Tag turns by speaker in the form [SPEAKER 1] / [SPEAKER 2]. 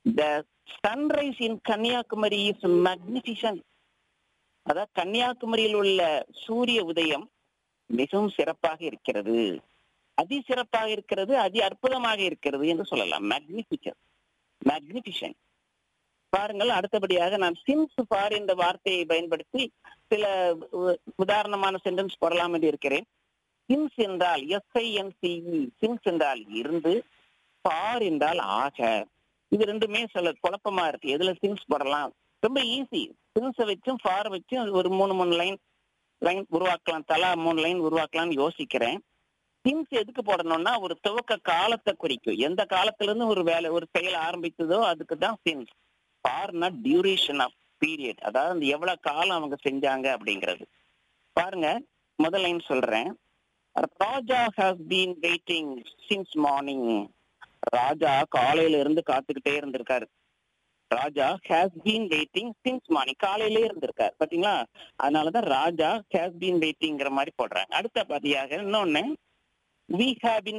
[SPEAKER 1] the sunrise in Kanyakumari is magnificent அதாவது கன்னியாகுமரியில் உள்ள சூரிய உதயம் மிகவும் சிறப்பாக இருக்கிறது அதி சிறப்பாக இருக்கிறது அதி அற்புதமாக இருக்கிறது என்று சொல்லலாம் மேக்னிஃபிஷன் மேக்னிஃபிஷன் பாருங்கள் அடுத்தபடியாக நான் சின்ஸ் ஃபார் என்ற வார்த்தையை பயன்படுத்தி சில உ- உதாரணமான சென்டென்ஸ் போடலாம் என்று இருக்கிறேன் சின்ஸ் என்றால் எஸ்ஐஎன்சிஇ சின்ஸ் என்றால் இருந்து ஃபார் என்றால் ஆக இது ரெண்டுமே சில குழப்பமா இருக்கு எதுல சின்ஸ் போடலாம் ரொம்ப ஈஸி சின்ஸை வச்சும் ஃபார் வச்சும் ஒரு மூணு மூணு லைன் லைன் உருவாக்கலாம் தலா மூணு லைன் உருவாக்கலாம்னு யோசிக்கிறேன் சின்ஸ் எதுக்கு போடணும்னா ஒரு துவக்க காலத்தை குறிக்கும் எந்த காலத்துல இருந்து ஒரு வேலை ஒரு செயல் ஆரம்பித்ததோ அதுக்கு தான் சின்ஸ் ஃபார்னா டியூரேஷன் ஆஃப் பீரியட் அதாவது அந்த எவ்வளவு காலம் அவங்க செஞ்சாங்க அப்படிங்கிறது பாருங்க முதல் லைன் சொல்றேன் Raja has been waiting since morning Raja காலையில இருந்து காத்துக்கிட்டே இருந்திருக்காரு Raja has been waiting since morning காலையிலே இருந்திருக்காரு பாத்தீங்களா அதனாலதான் ராஜா ஹேஸ் பீன் வெயிட்டிங்கிற மாதிரி போடுறாங்க அடுத்த பதியாக இன்னொன்னு வி ஹேவ் பின்